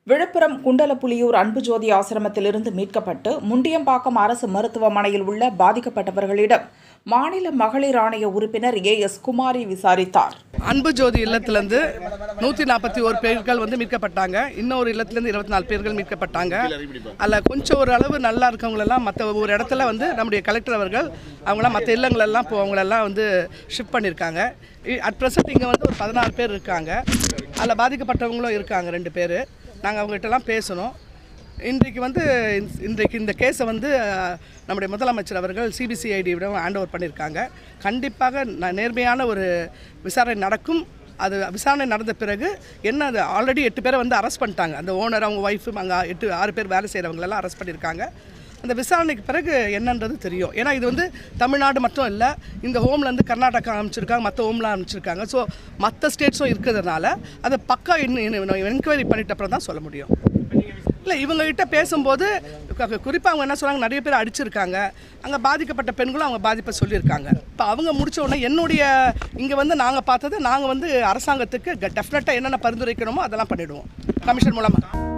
விழுப்புரம் குண்டலப்புலியூர் அன்புஜோதி ஆசிரமத்திலிருந்து மீட்கப்பட்டு முண்டியம்பாக்கம் அரசு மருத்துவமனையில் உள்ள பாதிக்கப்பட்டவர்களிடம் மாநில மகளிர் ஆணைய உறுப்பினர் ஏ எஸ் குமாரி விசாரித்தார் அன்பு ஜோதி இல்லத்திலேருந்து நூற்றி நாற்பத்தி ஒரு பேர்கள் வந்து மீட்கப்பட்டாங்க இன்னொரு இல்லத்துலேருந்து இருபத்தி நாலு பேர்கள் மீட்கப்பட்டாங்க அதில் கொஞ்சம் ஒரு அளவு நல்லா இருக்கவங்களெல்லாம் மற்ற ஒரு இடத்துல வந்து நம்முடைய கலெக்டர் அவர்கள் அவங்களாம் மற்ற இல்லங்களெல்லாம் இப்போ அவங்களெல்லாம் வந்து ஷிஃப்ட் பண்ணியிருக்காங்க அட் ப்ரெசென்ட் இங்கே வந்து ஒரு பதினாறு பேர் இருக்காங்க அதில் பாதிக்கப்பட்டவங்களும் இருக்காங்க ரெண்டு பேர் நாங்கள் அவங்ககிட்டலாம் பேசணும் இன்றைக்கு வந்து இந்த- இன்றைக்கு இந்த கேஸை வந்து அஹ், நம்முடைய முதலமைச்சர் அவர்கள் சிபிசிஐடியிடம் ஹேண்ட் ஓவர் பண்ணியிருக்காங்க கண்டிப்பாக ந- நேர்மையான ஒரு விசாரணை நடக்கும் அது விசாரணை நடந்த பிறகு என்ன அது ஆல்ரெடி எட்டு பேரை வந்து அரெஸ்ட் பண்ணிட்டாங்க அந்த ஓனர் அவங்க ஒய்ஃபு அங்கே எட்டு ஆறு பேர் வேலை செய்கிறவங்களெல்லாம் அரெஸ்ட் பண்ணியிருக்காங்க அந்த விசாரணைக்கு பிறகு என்னன்றது தெரியும் ஏன்னா இது வந்து தமிழ்நாடு மட்டும் இல்லை இந்த ஹோம்லேருந்து கர்நாடகா அமைச்சிருக்காங்க மற்ற ஹோம்லாம் அமைச்சிருக்காங்க ஸோ மற்ற ஸ்டேட்ஸும் இருக்கிறதுனால அதை பக்கா என்கொயரி பண்ணிட்ட அப்புறம் தான் சொல்ல முடியும் இல்லை இவங்ககிட்ட பேசும்போது குறிப்பாக அவங்க என்ன சொல்கிறாங்க நிறைய பேர் அடிச்சிருக்காங்க அங்கே பாதிக்கப்பட்ட பெண்களும் அவங்க பாதிப்பை சொல்லியிருக்காங்க இப்போ அவங்க முடிச்ச உடனே என்னுடைய இங்கே வந்து நாங்கள் பார்த்தது நாங்கள் வந்து அரசாங்கத்துக்கு டெஃபினட்டாக என்னென்ன பரிந்துரைக்கணுமோ அதெல்லாம் பண்ணிவிடுவோம் கமிஷன் மூலமாக